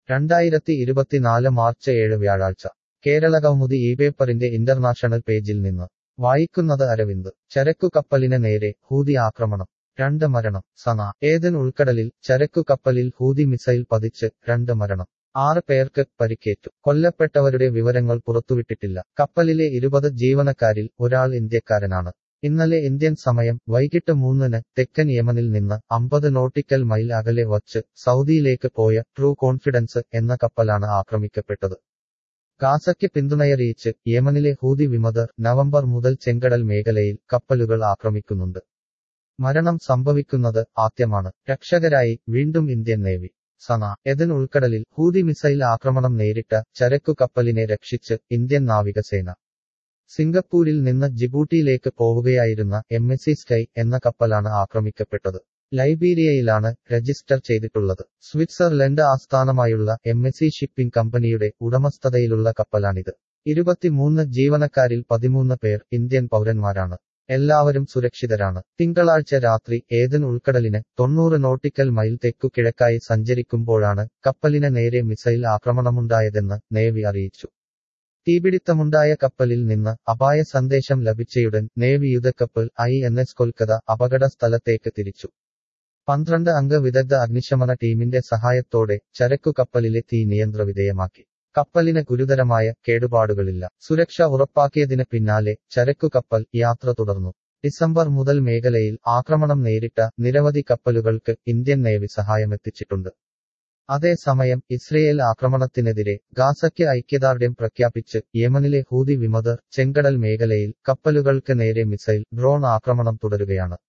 രണ്ടായിരത്തി ഇരുപത്തിനാല് മാർച്ച് ഏഴ് വ്യാഴാഴ്ച കേരള കൗമുദി ഈ പേപ്പറിന്റെ ഇന്റർനാഷണൽ പേജിൽ നിന്ന് വായിക്കുന്നത് അരവിന്ദ് ചരക്കു കപ്പലിന് നേരെ ഹൂതി ആക്രമണം രണ്ട് മരണം സന ഏതൻ ഉൾക്കടലിൽ ചരക്കു കപ്പലിൽ ഹൂതി മിസൈൽ പതിച്ച് രണ്ട് മരണം ആറ് പേർക്ക് പരിക്കേറ്റു കൊല്ലപ്പെട്ടവരുടെ വിവരങ്ങൾ പുറത്തുവിട്ടിട്ടില്ല കപ്പലിലെ ഇരുപത് ജീവനക്കാരിൽ ഒരാൾ ഇന്ത്യക്കാരനാണ് ഇന്നലെ ഇന്ത്യൻ സമയം വൈകിട്ട് മൂന്നിന് തെക്കൻ യമനിൽ നിന്ന് അമ്പത് നോട്ടിക്കൽ മൈൽ അകലെ വച്ച് സൗദിയിലേക്ക് പോയ ട്രൂ കോൺഫിഡൻസ് എന്ന കപ്പലാണ് ആക്രമിക്കപ്പെട്ടത് ഗാസയ്ക്ക് പിന്തുണയറിയിച്ച് യമനിലെ ഹൂതി വിമതർ നവംബർ മുതൽ ചെങ്കടൽ മേഖലയിൽ കപ്പലുകൾ ആക്രമിക്കുന്നുണ്ട് മരണം സംഭവിക്കുന്നത് ആദ്യമാണ് രക്ഷകരായി വീണ്ടും ഇന്ത്യൻ നേവി സന എതൻ ഉൾക്കടലിൽ ഹൂതി മിസൈൽ ആക്രമണം നേരിട്ട ചരക്കു കപ്പലിനെ രക്ഷിച്ച് ഇന്ത്യൻ നാവികസേന സിംഗപ്പൂരിൽ നിന്ന് ജിബൂട്ടിയിലേക്ക് പോവുകയായിരുന്ന എം എസ് സി സ്കൈ എന്ന കപ്പലാണ് ആക്രമിക്കപ്പെട്ടത് ലൈബീരിയയിലാണ് രജിസ്റ്റർ ചെയ്തിട്ടുള്ളത് സ്വിറ്റ്സർലൻഡ് ആസ്ഥാനമായുള്ള എം എസ് സി ഷിപ്പിംഗ് കമ്പനിയുടെ ഉടമസ്ഥതയിലുള്ള കപ്പലാണിത് ഇരുപത്തിമൂന്ന് ജീവനക്കാരിൽ പതിമൂന്ന് പേർ ഇന്ത്യൻ പൗരന്മാരാണ് എല്ലാവരും സുരക്ഷിതരാണ് തിങ്കളാഴ്ച രാത്രി ഏതൻ ഉൾക്കടലിന് തൊണ്ണൂറ് നോട്ടിക്കൽ മൈൽ തെക്കു കിഴക്കായി സഞ്ചരിക്കുമ്പോഴാണ് കപ്പലിന് നേരെ മിസൈൽ ആക്രമണമുണ്ടായതെന്ന് നേവി അറിയിച്ചു തീപിടിത്തമുണ്ടായ കപ്പലിൽ നിന്ന് അപായ സന്ദേശം ലഭിച്ചയുടൻ നേവി യുദ്ധക്കപ്പൽ ഐ എൻ എസ് കൊൽക്കത്ത അപകട സ്ഥലത്തേക്ക് തിരിച്ചു പന്ത്രണ്ട് അംഗ വിദഗ്ധ അഗ്നിശമന ടീമിന്റെ സഹായത്തോടെ ചരക്കു കപ്പലിലെ തീ നിയന്ത്രവിധേയമാക്കി കപ്പലിന് ഗുരുതരമായ കേടുപാടുകളില്ല സുരക്ഷ ഉറപ്പാക്കിയതിന് പിന്നാലെ ചരക്കു കപ്പൽ യാത്ര തുടർന്നു ഡിസംബർ മുതൽ മേഖലയിൽ ആക്രമണം നേരിട്ട നിരവധി കപ്പലുകൾക്ക് ഇന്ത്യൻ നേവി സഹായമെത്തിച്ചിട്ടുണ്ട് അതേസമയം ഇസ്രയേൽ ആക്രമണത്തിനെതിരെ ഗാസയ്ക്ക് ഐക്യദാർഢ്യം പ്രഖ്യാപിച്ച് യമനിലെ ഹൂതി വിമതർ ചെങ്കടൽ മേഖലയിൽ കപ്പലുകൾക്ക് നേരെ മിസൈൽ ഡ്രോൺ ആക്രമണം തുടരുകയാണ്